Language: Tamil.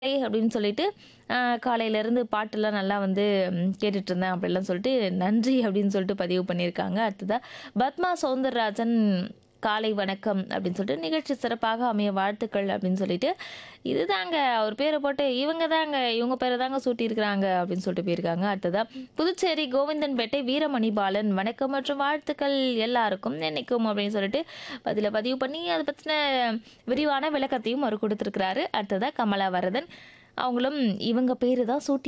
ஏய் அப்படின்னு சொல்லிட்டு அ காலையிலேருந்து பாட்டுலாம் நல்லா வந்து ம், கேட்டுட்டு இருந்தேன் அப்படிலாம் சொல்லிட்டு நன்றி அப்படின்னு சொல்லிட்டு பதிவு பண்ணியிருக்காங்க அடுத்ததா பத்மா சௌந்தரராஜன் காலை வணக்கம் அப்படின்னு சொல்லிட்டு நிகழ்ச்சி சிறப்பாக அமைய வாழ்த்துக்கள் அப்படின்னு சொல்லிட்டு இதுதாங்க அவர் பேரை போட்டு இவங்க தாங்க இவங்க பேரை தாங்க சூட்டியிருக்கிறாங்க அப்படின்னு சொல்லிட்டு போயிருக்காங்க அடுத்ததா புதுச்சேரி கோவிந்தன்பேட்டை வீரமணி பாலன் வணக்கம் மற்றும் வாழ்த்துக்கள் எல்லாருக்கும் என்னைக்கும் அப்படின்னு சொல்லிட்டு பதில பதிவு பண்ணி அதை பற்றின விரிவான விளக்கத்தையும் அவர் கொடுத்துருக்கிறாரு அடுத்ததா கமலா வரதன் அவங்களும் இவங்க பேரு தான் சூட்டி